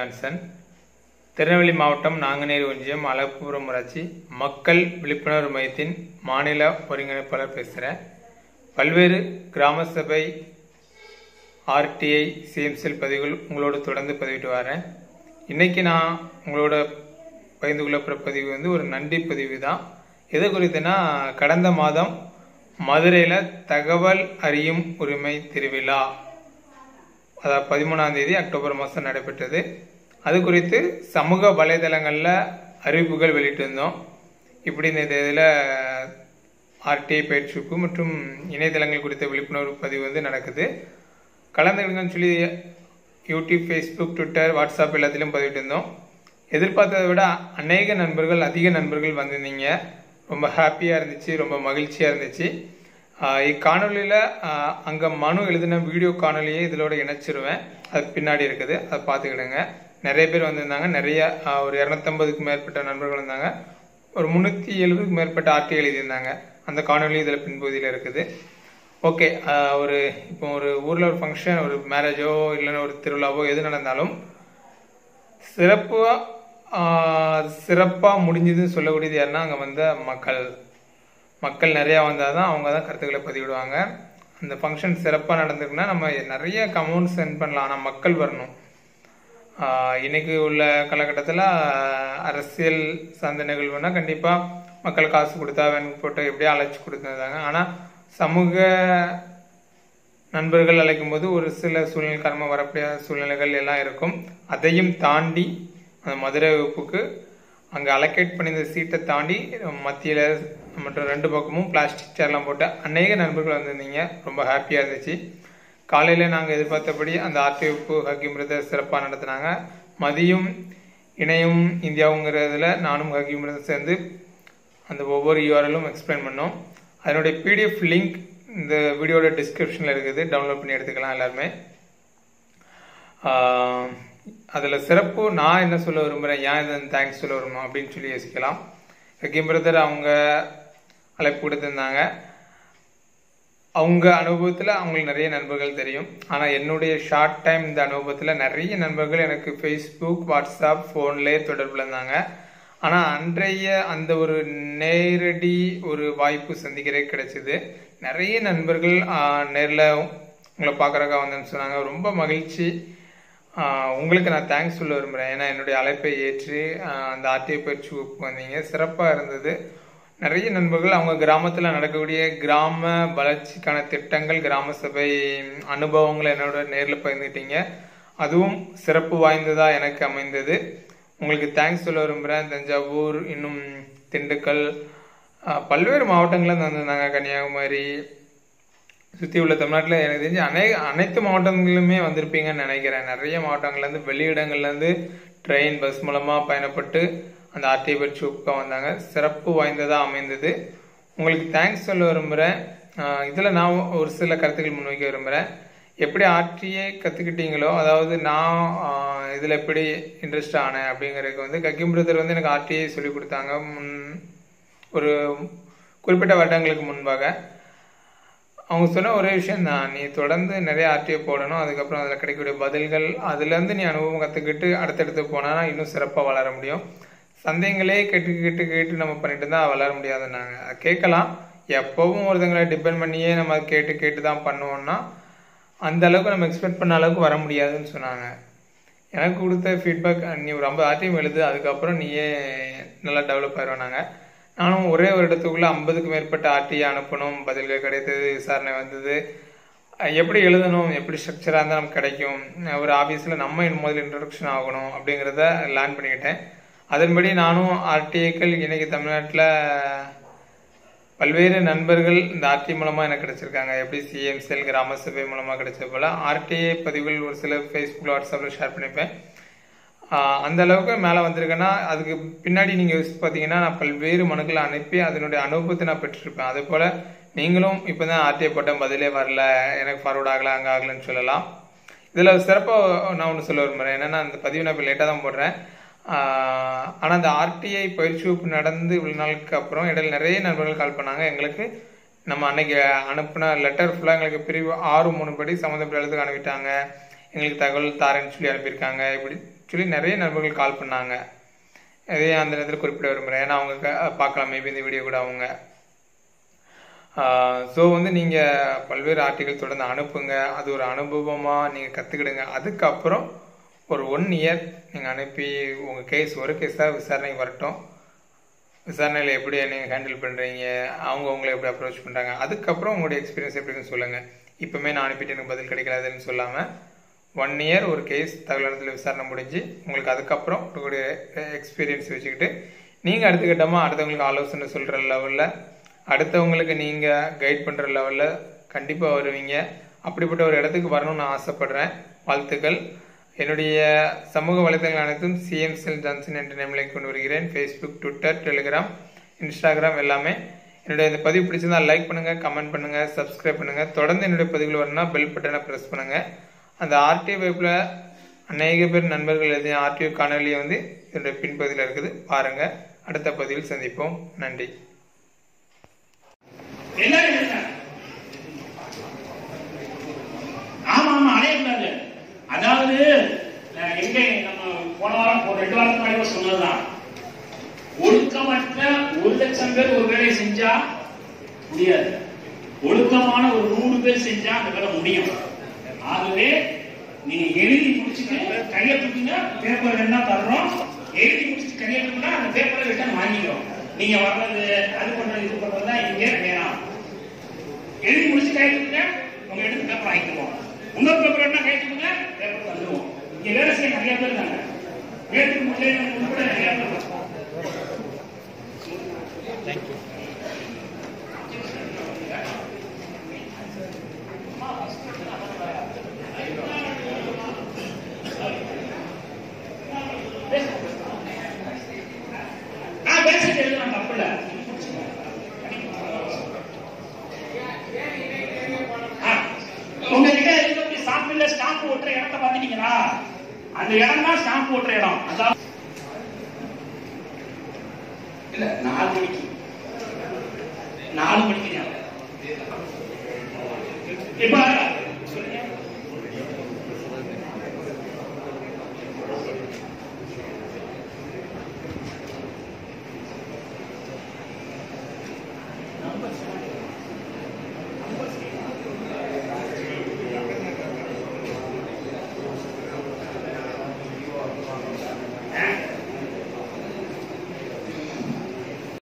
Johnson Tirunelveli மாவட்டம் நாங்குநேரி ஒன்றியம் அலப்புரம் ஊராட்சி மக்கள் விழிப்புணர்வு மையத்தின் மாநில ஒருங்கிணைப்பாளர் பேசுகிறேன் பல்வேறு கிராம சபை ஆர்டிஐ சிஎம்சிஎல் பதிவுகள் உங்களோட தொடர்ந்து பதிவிட்டு வரேன் இன்னைக்கு நான் உங்களோட பகிர்ந்து கொள்ளப்படுற பதிவு வந்து ஒரு நன்றி பதிவு தான் எது குறித்துனா கடந்த மாதம் மதுரையில் தகவல் அறியும் உரிமை திருவிழா அதாவது பதிமூணாம் தேதி அக்டோபர் மாதம் நடைபெற்றது அது குறித்து சமூக வலைதளங்களில் அறிவிப்புகள் வெளியிட்டிருந்தோம் இப்படி இந்த இதில் ஆர்டிஐ பயிற்சிப்பு மற்றும் இணையதளங்கள் குறித்த விழிப்புணர்வு பதிவு வந்து நடக்குது கலந்துக்கணுங்கன்னு சொல்லி யூடியூப் ஃபேஸ்புக் ட்விட்டர் வாட்ஸ்அப் எல்லாத்திலும் பதிவிட்டிருந்தோம் எதிர்பார்த்ததை விட அநேக நண்பர்கள் அதிக நண்பர்கள் வந்திருந்தீங்க ரொம்ப ஹாப்பியாக இருந்துச்சு ரொம்ப மகிழ்ச்சியாக இருந்துச்சு ஆஹ் இக்காணொலியில் அங்கே மனு எழுதின வீடியோ காணொலியை இதோட இணைச்சிருவேன் அது பின்னாடி இருக்குது அதை பார்த்துக்கிடுங்க நிறைய பேர் வந்திருந்தாங்க நிறைய ஆஹ் ஒரு இரநூத்தம்பதுக்கு மேற்பட்ட நண்பர்கள் இருந்தாங்க ஒரு முந்நூற்றி எழுபதுக்கு மேற்பட்ட ஆர்டி எழுதியிருந்தாங்க அந்த காணொலி இதில் பின்பகுதியில் இருக்குது ஓகே ஒரு இப்போ ஒரு ஊரில் ஒரு ஃபங்க்ஷன் ஒரு மேரேஜோ இல்லைன்னா ஒரு திருவிழாவோ எது நடந்தாலும் சிறப்பாக சிறப்பாக முடிஞ்சதுன்னு சொல்லக்கூடியது யாருன்னா அங்கே வந்த மக்கள் மக்கள் நிறையா வந்தால் தான் அவங்க தான் கருத்துக்களை பதிவிடுவாங்க அந்த ஃபங்க்ஷன் சிறப்பாக நடந்திருக்குன்னா நம்ம நிறைய கமெண்ட் சென்ட் பண்ணலாம் ஆனால் மக்கள் வரணும் ஆஹ் இன்னைக்கு உள்ள காலகட்டத்தில் அரசியல் சார்ந்த நிகழ்வுனா கண்டிப்பாக மக்கள் காசு கொடுத்தா வேணும் போட்டு எப்படியோ அழைச்சி கொடுத்துருந்தாங்க ஆனால் சமூக நண்பர்கள் அழைக்கும் போது ஒரு சில சூழ்நிலை காரணமாக வரக்கூடிய சூழ்நிலைகள் எல்லாம் இருக்கும் அதையும் தாண்டி அந்த மதுரை வகுப்புக்கு அங்கே அலோகேட் பண்ணியிருந்த சீட்டை தாண்டி மத்தியில் மற்றும் ரெண்டு பக்கமும் பிளாஸ்டிக் சேர்லாம் போட்டு அநேக நண்பர்கள் வந்திருந்தீங்க ரொம்ப ஹாப்பியாக இருந்துச்சு காலையில் நாங்கள் எதிர்பார்த்தபடி அந்த ஆர்டி வகுப்பு ஹக்கீம் பிரதர் சிறப்பாக நடத்தினாங்க மதியம் இணையும் இந்தியாவுங்கிறதுல நானும் ஹக்கீம் பிரதர் சேர்ந்து அந்த ஒவ்வொரு யூஆர்எலும் எக்ஸ்பிளைன் பண்ணோம் அதனுடைய பிடிஎஃப் லிங்க் இந்த வீடியோட டிஸ்கிரிப்ஷனில் இருக்குது டவுன்லோட் பண்ணி எடுத்துக்கலாம் எல்லாருமே அதில் சிறப்பு நான் என்ன சொல்ல விரும்புகிறேன் ஏன் இதை தேங்க்ஸ் சொல்ல விரும்பணும் அப்படின்னு சொல்லி யோசிக்கலாம் ஹக்கீம் பிரதர் அவங்க அழைப்பு கொடுத்துருந்தாங்க அவங்க அனுபவத்தில் அவங்களுக்கு நிறைய நண்பர்கள் தெரியும் ஆனால் என்னுடைய ஷார்ட் டைம் இந்த அனுபவத்தில் நிறைய நண்பர்கள் எனக்கு ஃபேஸ்புக் வாட்ஸ்அப் ஃபோன்லேயே தொடர்பில் இருந்தாங்க ஆனால் அன்றைய அந்த ஒரு நேரடி ஒரு வாய்ப்பு சந்திக்கிறே கிடைச்சிது நிறைய நண்பர்கள் நேரில் உங்களை பார்க்குறக்கா வந்தேன்னு சொன்னாங்க ரொம்ப மகிழ்ச்சி உங்களுக்கு நான் தேங்க்ஸ் சொல்ல விரும்புகிறேன் ஏன்னா என்னுடைய அழைப்பை ஏற்று அந்த ஆர்டிஐ பயிற்சி வகுப்பு வந்தீங்க சிறப்பாக இருந்தது நிறைய நண்பர்கள் அவங்க கிராமத்தில் நடக்கக்கூடிய கிராம வளர்ச்சிக்கான திட்டங்கள் கிராம சபை அனுபவங்களை என்னோட நேரில் பகிர்ந்துட்டீங்க அதுவும் சிறப்பு வாய்ந்ததாக எனக்கு அமைந்தது உங்களுக்கு தேங்க்ஸ் சொல்ல விரும்புகிறேன் தஞ்சாவூர் இன்னும் திண்டுக்கல் பல்வேறு மாவட்டங்கள்லேருந்து வந்திருந்தாங்க கன்னியாகுமரி சுற்றி உள்ள தமிழ்நாட்டில் எனக்கு தெரிஞ்சு அனைத்து அனைத்து மாவட்டங்களிலுமே வந்திருப்பீங்கன்னு நினைக்கிறேன் நிறைய மாவட்டங்கள்லேருந்து வெளியிடங்கள்லேருந்து ட்ரெயின் பஸ் மூலமாக பயணப்பட்டு அந்த ஆர்டிஐ பயிற்சி உட்கா வந்தாங்க சிறப்பு வாய்ந்ததாக அமைந்தது உங்களுக்கு தேங்க்ஸ் சொல்ல விரும்புகிறேன் இதில் நான் ஒரு சில கருத்துக்கள் முன்வைக்க விரும்புகிறேன் எப்படி ஆர்டிஐ கற்றுக்கிட்டீங்களோ அதாவது நான் இதில் எப்படி இன்ட்ரெஸ்ட் ஆனேன் அப்படிங்கிறதுக்கு வந்து கக்கிம் பிரதர் வந்து எனக்கு ஆர்டிஐ சொல்லி கொடுத்தாங்க முன் ஒரு குறிப்பிட்ட வருடங்களுக்கு முன்பாக அவங்க சொன்ன ஒரே விஷயம் தான் நீ தொடர்ந்து நிறைய ஆர்டிஐ போடணும் அதுக்கப்புறம் அதில் கிடைக்கக்கூடிய பதில்கள் அதுலேருந்து நீ அனுபவம் கற்றுக்கிட்டு அடுத்தடுத்து போனால் இன்னும் சிறப்பாக வளர முடியும் சந்தேகங்களே கேட்டு கேட்டு கேட்டு நம்ம பண்ணிட்டு தான் வளர முடியாது நாங்கள் கேட்கலாம் எப்போவும் ஒருத்தங்களை டிபெண்ட் பண்ணியே நம்ம கேட்டு கேட்டு தான் பண்ணுவோம்னா அந்த அளவுக்கு நம்ம எக்ஸ்பெக்ட் பண்ண அளவுக்கு வர முடியாதுன்னு சொன்னாங்க எனக்கு கொடுத்த ஃபீட்பேக் நீ ஒரு ஐம்பது ஆர்டிஎம் எழுது அதுக்கப்புறம் நீயே நல்லா டெவலப் ஆயிடுவாங்க நானும் ஒரே வருடத்துக்குள்ளே ஐம்பதுக்கு மேற்பட்ட ஆர்டிஐ அனுப்பணும் பதில்கள் கிடைத்தது விசாரணை வந்தது எப்படி எழுதணும் எப்படி ஸ்ட்ரக்சராக இருந்தால் நமக்கு கிடைக்கும் ஒரு ஆஃபீஸில் நம்ம முதல்ல இன்ட்ரடக்ஷன் ஆகணும் அப்படிங்கிறத லேர்ன் பண்ணிக்கிட்டேன் அதன்படி நானும் ஆர்டிஐக்கள் இன்னைக்கு தமிழ்நாட்டில் பல்வேறு நண்பர்கள் இந்த ஆர்டி மூலமாக எனக்கு கிடைச்சிருக்காங்க எப்படி சிஎம்சிஎல் கிராம சபை மூலமாக கிடைச்சது போல் ஆர்டிஐ பதிவுகள் ஒரு சில ஃபேஸ்புக்கில் வாட்ஸ்அப்பில் ஷேர் பண்ணிப்பேன் அந்த அளவுக்கு மேலே வந்திருக்கேன்னா அதுக்கு பின்னாடி நீங்கள் யோசிச்சு பார்த்தீங்கன்னா நான் பல்வேறு மனுக்களை அனுப்பி அதனுடைய அனுபவத்தை நான் பெற்றிருப்பேன் அதே போல் நீங்களும் இப்போ தான் ஆர்டிஐ போட்ட பதிலே வரல எனக்கு ஃபார்வர்ட் ஆகலை அங்கே ஆகலைன்னு சொல்லலாம் இதில் சிறப்பாக நான் ஒன்று சொல்ல விரும்புகிறேன் என்னென்னா அந்த பதிவு நான் இப்போ லேட்டாக தான் போடுறேன் ஆனால் அந்த ஆர்டிஐ பயிற்சி வகுப்பு நடந்து இவ்வளோ நாளுக்கு அப்புறம் இடையில நிறைய நண்பர்கள் கால் பண்ணாங்க எங்களுக்கு நம்ம அன்னைக்கு அனுப்பின லெட்டர் ஃபுல்லாக எங்களுக்கு பிரிவு ஆறு மூணு படி சம்மந்தப்பட்ட எழுத்துக்கு அனுப்பிட்டாங்க எங்களுக்கு தகவல் தாரேன்னு சொல்லி அனுப்பியிருக்காங்க இப்படி சொல்லி நிறைய நண்பர்கள் கால் பண்ணாங்க இதையும் அந்த நேரத்தில் குறிப்பிட விரும்புகிறேன் ஏன்னா அவங்க க- பார்க்கலாம் மேபி இந்த வீடியோ கூட அவங்க ஸோ வந்து நீங்கள் பல்வேறு ஆர்டிகல் தொடர்ந்து அனுப்புங்க அது ஒரு அனுபவமாக நீங்கள் கற்றுக்கிடுங்க அதுக்கப்புறம் ஒரு ஒன் இயர் நீங்கள் அனுப்பி உங்கள் கேஸ் ஒரு கேஸாக விசாரணைக்கு வரட்டும் விசாரணையில் எப்படி நீங்கள் ஹேண்டில் பண்ணுறீங்க அவங்க உங்களை எப்படி அப்ரோச் பண்ணுறாங்க அதுக்கப்புறம் உங்களுடைய எக்ஸ்பீரியன்ஸ் எப்படின்னு சொல்லுங்கள் இப்போமே நான் அனுப்பிட்டு எனக்கு பதில் கிடைக்கலாதுன்னு சொல்லாமல் ஒன் இயர் ஒரு கேஸ் தகவலத்தில் விசாரணை முடிஞ்சு உங்களுக்கு அதுக்கப்புறம் உங்களுடைய எக்ஸ்பீரியன்ஸ் வச்சுக்கிட்டு நீங்கள் அடுத்த கட்டமாக அடுத்தவங்களுக்கு ஆலோசனை சொல்கிற லெவலில் அடுத்தவங்களுக்கு நீங்கள் கைட் பண்ணுற லெவலில் கண்டிப்பாக வருவீங்க அப்படிப்பட்ட ஒரு இடத்துக்கு வரணும்னு நான் ஆசைப்படுறேன் வாழ்த்துக்கள் என்னுடைய சமூக வலைதளங்கள் அனைத்தும் சிஎம் செல் ஜான்சன் என்ற நேமில் கொண்டு வருகிறேன் ஃபேஸ்புக் ட்விட்டர் டெலிகிராம் இன்ஸ்டாகிராம் எல்லாமே என்னுடைய இந்த பதிவு பிடிச்சிருந்தா லைக் பண்ணுங்க கமெண்ட் பண்ணுங்க சப்ஸ்கிரைப் பண்ணுங்க தொடர்ந்து என்னுடைய பதிவுகள் வரணும்னா பெல் பட்டனை ப்ரெஸ் பண்ணுங்க அந்த ஆர்டிஓ வெப்பில் அநேக பேர் நண்பர்கள் எழுதிய ஆர்டிஓ காணொலியை வந்து என்னுடைய பின்பகுதியில் இருக்குது பாருங்க அடுத்த பதிவில் சந்திப்போம் நன்றி எல்லாரும் எழுதினாங்க. ஆமா ஆமா அலையக்கூடாது அதாவது அஹ், எங்க நம்ம போன வாரம் ஒரு ரெண்டு வாரத்துக்கு முன்னாடி கூட சொன்னதுதான் ஒழுக்கமற்ற ஒரு லட்சம் பேர் ஒரு வேலையை செஞ்சா முடியாது ஒழுக்கமான ஒரு நூறு பேர் செஞ்சா அந்த வேலை முடியும் ஆகவே நீங்க எழுதி முடிச்சுட்டு கையெழுத்துங்க பேப்பர் வேணா தர்றோம் எழுதி முடிச்சுட்டு கையெழுத்துனா அந்த பேப்பரை ரிட்டர்ன் வாங்கிக்கிறோம் நீங்க வர்றது அது பண்றது இது பண்றதா இங்க வேணாம் எழுதி முடிச்சு கையெழுத்துங்க உங்க எடுத்து பேப்பர் வாங்கிக்குவோம் இன்னொரு பேப்பர் வேணா கையெழுத்துங்க பேப்பர் தந்துருவோம் இங்க வேலை செய்ய நிறைய பேர் இருக்காங்க வேட்டுக்கு முன்னாடி உட்பட நிறைய பேர் இருக்காங்க. நான் பேசிட்டு எழுதலாம் தப்பு இல்ல உங்ககிட்ட இருக்கக்கூடிய ஸ்டாம்பில் ஸ்டாம்ப் ஓட்டுற இடத்த பாத்துட்டீங்களா அந்த இடம் தான் ஸ்டாம்ப் ஓட்டுற இடம் அதாவது இல்ல நாலு மணிக்கு நாலு மணிக்கு ஞாபகம். இப்ப